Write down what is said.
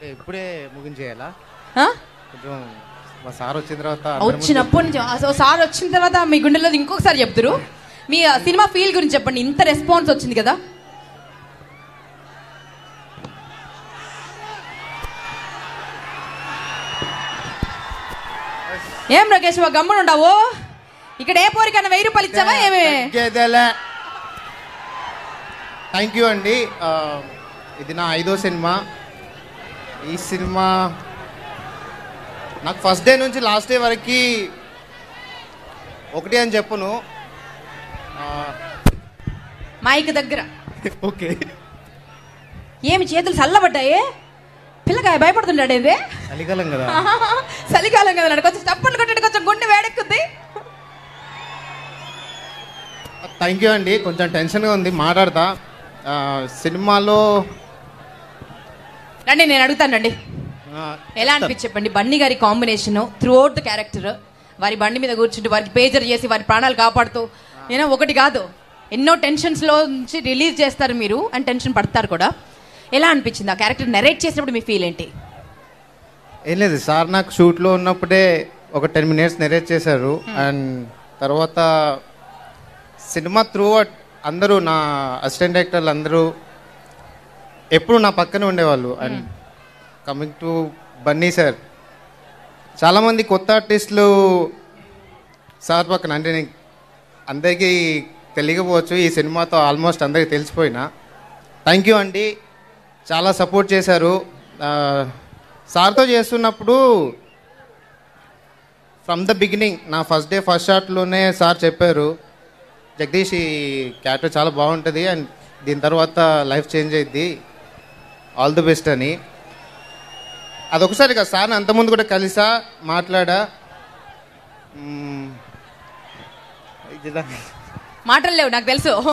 ఇప్పుడే ముగించేయాలా ఆ? కొంచెం మా సార్ వచ్చిన తర్వాత అందరి ముందు- వచ్చినప్పటి నుంచి ఆ సో- సార్ వచ్చిన తర్వాత మీ గుండెల్లో ఇంకొకసారి చెప్తురు మీ ఆ, సినిమా ఫీల్ గురించి చెప్పండి ఇంత రెస్పాన్స్ వచ్చింది కదా ఏం రాకేష్ గమ్మున ఉండవు ఇక్కడ ఏ పోరికన్నా వెయ్యి రూపాయలు ఇచ్చావా ఏమి తగ్గేదేలే థ్యాంక్ యూ అండి ఆ, ఇది నా ఐదో సినిమా ఈ సినిమా నాకు ఫస్ట్ డే నుంచి లాస్ట్ డే వరకు ఒకటి అని చెప్పును ఆ, మైక్ దగ్గర ఓకే ఏమి చేతులు చల్లబడ్డాయి పిల్లకాయ భయపడుతుంటాడు ఇది చలికాలం కదా చలికాలం కదా నాడు. కొంచెం చప్పట్లు కొట్టండి కొంచెం గుండె వేడెక్కుద్ది థ్యాంక్ యూ అండి కొంచెం టెన్షన్గా ఉంది మాట్లాడతా ఆ, సినిమాలో రండి నేను అడుగుతానండి ఆ, ఎలా అనిపించి చెప్పండి బన్నీ గారి combination throughout the character వారి బండి మీద కూర్చుంటూ వారికి పేజర్ చేసి వారి ప్రాణాలు కాపాడుతూ ఏదో ఒకటి కాదు ఎన్నో టెన్షన్స్ లో నుంచి రిలీజ్ చేస్తారు మీరు అండ్ టెన్షన్ పడతారు కూడా ఎలా అనిపించింది ఆ క్యారెక్టర్ నెరేట్ చేసినప్పుడు మీ ఫీల్ ఏంటి ఏం లేదు సార్ నాకు షూట్లో ఉన్నప్పుడే ఒక టెన్ మినిట్స్ నెరేట్ చేశారు అండ్ తర్వాత సినిమా త్రూ అందరూ నా అసిస్టెంట్ డైరెక్టర్లు అందరూ ఎప్పుడు నా పక్కన ఉండేవాళ్ళు and coming to Bunny sir చాలామంది కొత్త ఆర్టిస్టులు సార్ పక్కన అంటే నేను అందరికీ తెలియకపోవచ్చు ఈ సినిమాతో ఆల్మోస్ట్ అందరికీ తెలిసిపోయినా థ్యాంక్ యూ అండి చాలా సపోర్ట్ చేశారు ఆ, సార్తో చేస్తున్నప్పుడు ఫ్రమ్ ద బిగినింగ్ నా ఫస్ట్ డే ఫస్ట్ షాట్లోనే సార్ చెప్పారు జగదీష్ ఈ క్యారెక్టర్ చాలా బాగుంటుంది అండ్ దీని తర్వాత లైఫ్ చేంజ్ అయింది ఆల్ ది బెస్ట్ అని అదొకసారి కదా సార్ అంతకుముందు కూడా కలిసా మాట్లాడా మ్మ్. ఇది దా- మాటలు లేవు నాకు తెలుసు